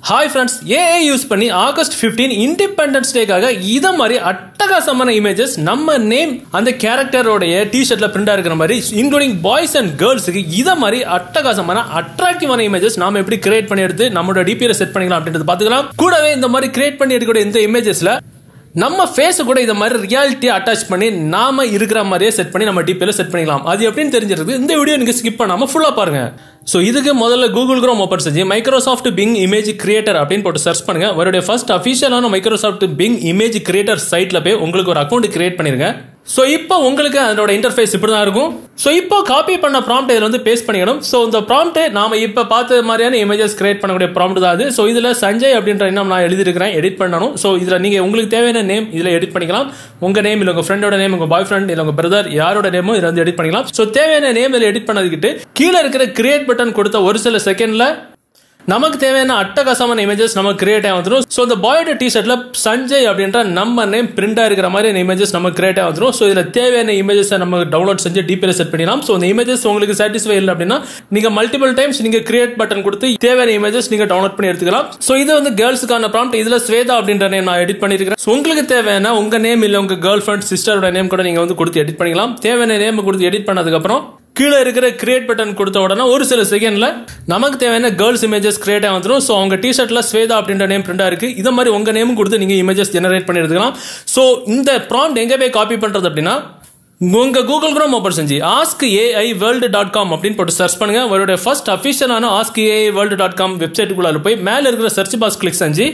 hi friends AI use பண்ணி August 15 independence டேக்காக இத மாதிரி அட்டகாசமான இமேஜஸ் நம்ம நேம் அந்த கேரக்டரோடைய டிஷர்ட்ல பிரிண்டா இருக்கிற மாதிரி இன்க்ளூடிங் பாய்ஸ் அண்ட் கேர்ள்ஸுக்கு இத மாதிரி அட்டகாசமான அட்ராக்டிவான இமேஜஸ் நாம எப்படி கிரியேட் பண்ணி எடுத்து நம்மளோட டிபியில செட் பண்ணிக்கலாம் அப்படின்றது பாத்துக்கலாம் கூடவே இந்த மாதிரி கிரியேட் பண்ணி எடுக்கக்கூடிய இந்த இமேஜஸ்ல நம்ம ஃபேஸ் கூட இத மாதிரி ரியாலிட்டி அட்டாச் பண்ணி நாம இருக்கிற மாதிரியே செட் பண்ணி நம்ம டிபியில செட் பண்ணிக்கலாம் அது எப்படின்னு தெரிஞ்சிருக்கு இந்த வீடியோ நீங்க ஸ்கிப் பண்ணாம ஃபுல்லா பாருங்க ஸோ இதுக்கு முதல்ல கூகுள் குரோம் ஓப்பன் செஞ்சு மைக்ரோசாஃப்ட் பிங் இமேஜ் கிரியேட்டர் அப்படின்னு போட்டு சர்ச் பண்ணுங்க அவருடைய ஃபர்ஸ்ட் அஃபிஷியலான மைக்ரோசாஃப்ட் பிங் இமேஜ் கிரியேட்டர் சைட்ல போய் உங்களுக்கு ஒரு அக்கௌண்ட் கிரியேட் பண்ணிருங்க ஸோ இப்போ உங்களுக்கு அதோட இன்டர்ஃபேஸ் இப்படி தான் இருக்கும் ஸோ இப்போ காப்பி பண்ண ப்ராம்ப்ட் இதில் வந்து பேஸ்ட் பண்ணிக்கணும் ஸோ இந்த ப்ராம்ப்ட் நாம இப்போ பார்த்த மாதிரியான இமேஜஸ் கிரியேட் பண்ணக்கூடிய ப்ராம்ப்ட் தான் அது ஸோ இதில் சஞ்சய் அப்படின்ற இன்னும் நான் எழுதியிருக்கிறேன் எடிட் பண்ணணும் ஸோ இதில் நீங்கள் உங்களுக்கு தேவையான நேம் இதில் எடிட் பண்ணிக்கலாம் உங்கள் நேம் இல்லை உங்கள் ஃப்ரெண்டோட நேம் உங்கள் பாய் ஃப்ரெண்ட் இல்லை உங்கள் பிரதர் யாரோட நேமும் இதில் வந்து எடிட் பண்ணிக்கலாம் ஸோ தேவையான நேம் இதில் எடிட் பண்ணதுக்கிட்டு கீழே இருக்கிற கிரியேட் பட்டன் கொடுத்த ஒரு சில செகண்ட்ல நமக்கு தேவையான அட்டகாசமான இமேஜஸ் நம்ம கிரியேட் ஆகி வந்துடும் ஸோ இந்த பாயோட டிஷர்ட்ல சஞ்சய் அப்படின்ற நம்ம நேம் பிரிண்டா இருக்கிற மாதிரி இமேஜஸ் நம்ம கிரியேட் ஆகி வந்துடும் ஸோ இதில் தேவையான இமேஜஸை நம்ம டவுன்லோட் செஞ்சு டிபியில் செட் பண்ணிடலாம் ஸோ இந்த இமேஜஸ் உங்களுக்கு சாட்டிஸ்ஃபை இல்லை அப்படின்னா நீங்க மல்டிபிள் டைம்ஸ் நீங்க கிரியேட் பட்டன் கொடுத்து தேவையான இமேஜஸ் நீங்க டவுன்லோட் பண்ணி எடுத்துக்கலாம் ஸோ இது வந்து கேர்ள்ஸுக்கான ப்ராம்ப்ட் இதுல ஸ்வேதா அப்படின்ற நேம் நான் எடிட் பண்ணிருக்கிறேன் So, உங்களுக்கு தேவையான உங்க நேம் இல்லை உங்க கேர்ள் ஃப்ரெண்ட் சிஸ்டரோட நேம் கூட நீங்க வந்து கொடுத்து எடிட் பண்ணிக்கலாம் தேவையான நேம் கொடுத்து எடிட் பண்ணதுக்கு அப்புறம் கீழே இருக்கிற கிரியேட் பட்டன் கொடுத்த உடனே ஒரு சில செகண்ட்ல நமக்கு தேவையான கேர்ள்ஸ் இமேஜஸ் கிரியேட் ஆகி வந்துடும் ஸோ அவங்க டிஷர்ட்ல ஸ்வேதா அப்படின்ற நேம் பிரிண்டா இருக்கு இதை மாதிரி உங்க நேமும் கொடுத்து நீங்க இமேஜஸ் ஜெனரேட் பண்ணி எடுத்துக்கலாம் ஸோ இந்த ப்ராம்ப்ட் எங்க போய் காப்பி பண்றது அப்படின்னா உங்க கூகுள் குரோம் ஓப்பன் செஞ்சு ask AI world dot com அப்படின்னு போட்டு சர்ச் பண்ணுங்க அவருடைய ஃபர்ஸ்ட் அஃபிஷியலான ask AI world dot com வெப்சைட்டுக்குள்ள போய் மேல இருக்கிற சர்ச் பாக்ஸ் கிளிக் செஞ்சு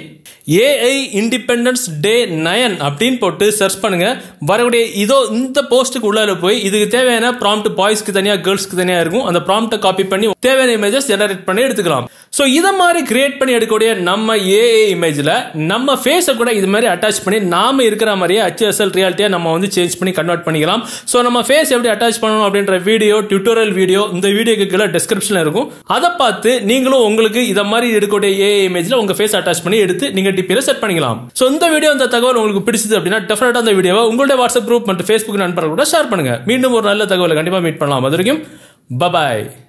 ஏஐ இண்டிபெண்டன்ஸ் டே நயன் அப்படின்னு போட்டு சர்ச் பண்ணுங்க வரக்கூடிய இதோ இந்த போஸ்ட்டுக்கு உள்ளால போய் இதுக்கு தேவையான ப்ராம்ப்ட் பாய்ஸ்க்கு தனியா கேர்ள்ஸ்க்கு தனியா இருக்கும் அந்த ப்ராம்ப்ட்டை காப்பி பண்ணி தேவையான இமேஜஸ் ஜெனரேட் பண்ணி எடுத்துக்கலாம் ஸோ இதை மாதிரி கிரியேட் பண்ணி எடுக்கக்கூடிய நம்ம ஏஐ இமேஜ்ல நம்ம ஃபேஸை கூட இது மாதிரி அட்டாச் பண்ணி நாம இருக்கிற மாதிரியே ஹெச்எஸ்எல் ரியாலிட்டியா நம்ம வந்து சேஞ்ச் பண்ணி கன்வெர்ட் பண்ணிக்கலாம் ஸோ நம்ம ஃபேஸ் எப்படி அட்டாச் பண்ணணும் அப்படின்ற வீடியோ டியூட்டோரியல் வீடியோ இந்த வீடியோக்கு கீழே டிஸ்கிரிப்ஷன்ல இருக்கும் அதை பார்த்து நீங்களும் உங்களுக்கு இதை மாதிரி எடுக்கக்கூடிய ஏஐ இமேஜ்ல உங்க ஃபேஸ் அட்டாச் பண்ணி எடுத்து நீங்க டிபியில செட் பண்ணிக்கலாம் ஸோ இந்த வீடியோ இந்த தகவல் உங்களுக்கு பிடிச்சது அப்படின்னா டெஃபினட்டா அந்த வீடியோவை உங்களுடைய வாட்ஸ்அப் குரூப் மற்றும் ஃபேஸ்புக் நண்பர்கள் கூட ஷேர் பண்ணுங்க மீண்டும் ஒரு நல்ல தகவலை கண்டிப்பா மீட் பண்ணலாம் அது வரைக்கும் பபாய்